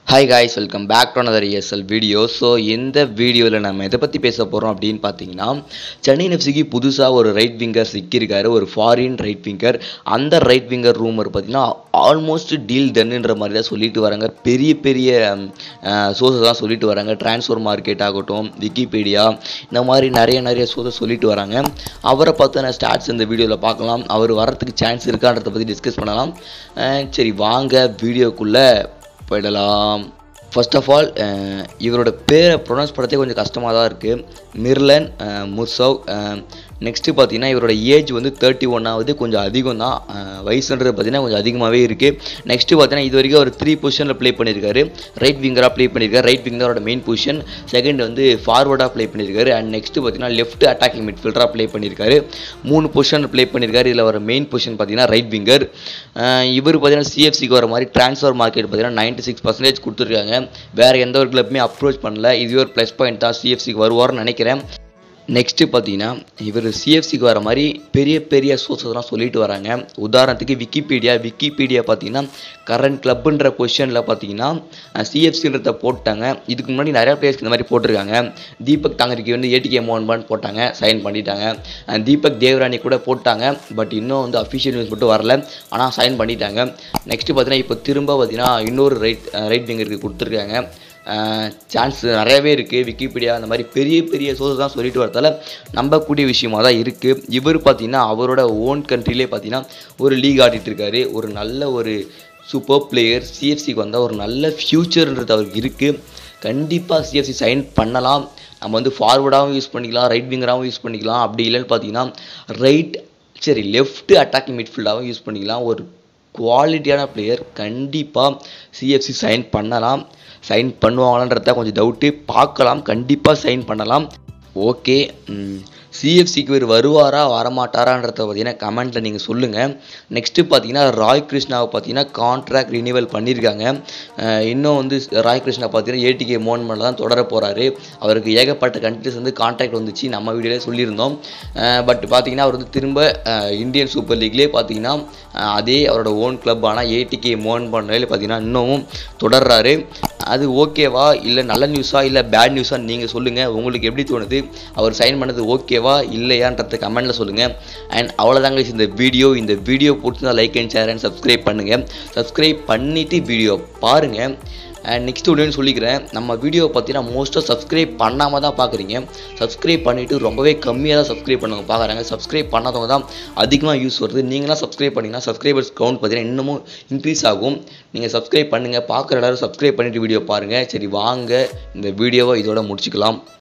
hi guys welcome back to another ESL video so இந்த வீடியோவில் நம்ம எதை பற்றி பேச போகிறோம் அப்படின்னு பார்த்தீங்கன்னா சென்னை எஃப்சிக்கு புதுசாக ஒரு ரைட் விங்கர் சிக்கியிருக்காரு ஒரு ஃபாரின் ரைட் விங்கர் அந்த ரைட் விங்கர் ரூமர் பார்த்தீங்கன்னா ஆல்மோஸ்ட் டீல் டன்னுன்ற மாதிரி தான் சொல்லிட்டு வராங்க பெரிய பெரிய சோர்ஸஸ் தான் சொல்லிட்டு வராங்க ட்ரான்ஸ்ஃபர் மார்க்கெட் ஆகட்டும் விக்கிபீடியா இந்த மாதிரி நிறைய நிறைய சோர்ஸஸ் சொல்லிட்டு வராங்க அவரை பார்த்து ஸ்டாட்ஸ் இந்த வீடியோவில் பார்க்கலாம் அவர் வரத்துக்கு சான்ஸ் இருக்கான்றதை பற்றி டிஸ்கஸ் பண்ணலாம் அஹ் சரி வாங்க வீடியோக்குள்ளே போயிடலாம் ஃபர்ஸ்ட் ஆஃப் ஆல் இவரோட பேரை ப்ரொனவுன்ஸ் பண்ணுறதே கொஞ்சம் கஷ்டமாக தான் இருக்குது மிர்லன் முர்சவ் நெக்ஸ்ட்டு பார்த்தீங்கன்னா இவரோட ஏஜ் வந்து தேர்ட்டி ஒன் ஆகுது கொஞ்சம் அதிகம் தான் வயசுன்றது பார்த்தீங்கன்னா கொஞ்சம் அதிகமாகவே இருக்குது நெக்ஸ்ட்டு பார்த்தீங்கன்னா இது வரைக்கும் அவர் த்ரீ பொசிஷனில் ப்ளே பண்ணியிருக்காரு ரைட் விங்கராக ப்ளே பண்ணியிருக்காரு ரைட் விங் அவரோட மெயின் பொசிஷன் செகண்ட் வந்து ஃபார்வர்டாக ப்ளே பண்ணியிருக்காரு அண்ட் நெக்ஸ்ட்டு பார்த்தீங்கன்னா லெஃப்ட் அட்டாக்கிங் மிட்ஃபீல்டராக ப்ளே பண்ணியிருக்காரு மூணு பொசிஷனில் ப்ளே பண்ணியிருக்காரு இதில் வர மெயின் பொசிஷன் பார்த்தீங்கன்னா ரைட் விங்கர் இவர் பார்த்தீங்கன்னா சிஎஃப்சிக்கு வர மாதிரி ட்ரான்ஸ்ஃபர் மார்க்கெட் பார்த்தீங்கன்னா நைன்ட்டி சிக்ஸ் பர்சன்டேஜ் கொடுத்துருக்காங்க வேறு எந்த ஒரு கிளப்புமே அப்ரோச் பண்ணல இது ஒரு ப்ளஸ் பாயிண்ட் தான் சிஎஃப்சிக்கு வருவார்னு நினைக்கிறேன் நெக்ஸ்ட்டு பார்த்தீங்கன்னா இவர் சிஎஃப்சிக்கு வர மாதிரி பெரிய பெரிய சோர்ஸஸ்லாம் சொல்லிட்டு வராங்க உதாரணத்துக்கு விக்கிபீடியா விக்கிபீடியா பார்த்தீங்கன்னா கரண்ட் கிளப்புன்ற பொசிஷனில் பார்த்தீங்கன்னா சிஎஃப்சின்றத போட்டாங்க இதுக்கு முன்னாடி நிறையா பிளேயர்ஸ்க்கு இந்த மாதிரி போட்டிருக்காங்க தீபக் தாங்கரிக்கு வந்து ஏடிகே மோகன் போட்டாங்க சைன் பண்ணிட்டாங்க அஹ் தீபக் தேவராணி கூட போட்டாங்க பட் இன்னும் வந்து அஃபிஷியல் நியூஸ் மட்டும் வரல ஆனால் சைன் பண்ணிட்டாங்க நெக்ஸ்ட்டு பார்த்தீங்கன்னா இப்போ திரும்ப பார்த்தீங்கன்னா இன்னொரு ரைட் ரைட் விங்கருக்கு கொடுத்துருக்காங்க சான்ஸ் நிறையவே இருக்குது விக்கிபீடியா அந்த மாதிரி பெரிய பெரிய சோர்ஸ் தான் சொல்லிட்டு வரதால நம்பக்கூடிய விஷயமா தான் இருக்குது இவர் பார்த்தீங்கன்னா அவரோட ஓன் கண்ட்ரிலே பார்த்தீங்கன்னா ஒரு லீக் ஆடிட்டு இருக்காரு ஒரு நல்ல ஒரு சூப்பர் பிளேயர் சிஎஃப்சிக்கு வந்தால் ஒரு நல்ல ஃப்யூச்சர்ன்றது அவருக்கு இருக்குது கண்டிப்பாக சிஎஃப்சி சைன் பண்ணலாம் நம்ம வந்து ஃபார்வர்டாகவும் யூஸ் பண்ணிக்கலாம் ரைட் விங்கராகவும் யூஸ் பண்ணிக்கலாம் அப்படி இல்லைன்னு பார்த்தீங்கன்னா ரைட் சரி லெஃப்ட் அட்டாக்கிங் மிட்ஃபீல்டாகவும் யூஸ் பண்ணிக்கலாம் ஒரு குவாலிட்டியான பிளேயர் கண்டிப்பாக சிஎஃப்சி சைன் பண்ணலாம் சைன் பண்ணுவாங்களான்றத கொஞ்சம் டவுட்டு பார்க்கலாம் கண்டிப்பாக சைன் பண்ணலாம் ஓகே சிஎஃப்சிக்கு இவர் வருவாரா வரமாட்டாரான்றத பார்த்தீங்கன்னா கமெண்ட்டில் நீங்கள் சொல்லுங்கள் நெக்ஸ்ட்டு பார்த்தீங்கன்னா ராய் கிருஷ்ணாவை பார்த்தீங்கன்னா கான்ட்ராக்ட் ரினிவல் பண்ணியிருக்காங்க அஹ் இன்னும் வந்து ராய் கிருஷ்ணா பார்த்தீங்கன்னா ஏடிகே மோகன்மனில் தான் தொடர போகிறாரு அவருக்கு ஏகப்பட்ட கண்ட்ரிஸ் வந்து கான்ட்ராக்ட் வந்துச்சு நம்ம வீடியோலே சொல்லியிருந்தோம் பட் பார்த்தீங்கன்னா அவர் வந்து திரும்ப அஹ் இந்தியன் சூப்பர் லீக்லேயே பார்த்தீங்கன்னா அஹ் அதே அவரோட ஓன் கிளப்பான ஏடிகே மோகன் பண்ணல பார்த்தீங்கன்னா இன்னமும் தொடர்றாரு அது ஓகேவா இல்லை நல்ல நியூஸா இல்லை பேட் நியூஸா நீங்கள் சொல்லுங்கள் உங்களுக்கு எப்படி தோணுது அவர் சைன் பண்ணது ஓகேவா இல்லையான்றத கமெண்ட்டில் சொல்லுங்கள் அண்ட் அவ்வளோதாங்க இந்த வீடியோ இந்த வீடியோ பிடிச்சிருந்தா like and share and subscribe பண்ணுங்கள் சப்ஸ்கிரைப் பண்ணிவிட்டு வீடியோ பாருங்கள் அண்ட் நெக்ஸ்ட் வீடியோன்னு சொல்லிக்கிறேன் நம்ம வீடியோ பார்த்தீங்கன்னா மோஸ்ட்டாக சப்ஸ்கிரைப் பண்ணாமல் தான் பார்க்குறீங்க சப்ஸ்கிரைப் பண்ணிவிட்டு ரொம்பவே கம்மியாக தான் சப்ஸ்கிரைப் பண்ணவங்க பார்க்குறாங்க சப்ஸ்கிரைப் பண்ணாதவங்க தான் அதிகமாக யூஸ் வருது நீங்களாம் சப்ஸ்கிரைப் பண்ணிங்கன்னா சப்ஸ்கிரைபர்ஸ் கவுண்ட் பார்த்தீங்கன்னா இன்னமும் இன்க்ரீஸ் ஆகும் நீங்கள் சப்ஸ்கிரைப் பண்ணுங்கள் பார்க்குற எல்லாரும் சப்ஸ்கிரைப் பண்ணிவிட்டு வீடியோ பாருங்கள் சரி வாங்க இந்த வீடியோவை இதோட முடிச்சுக்கலாம்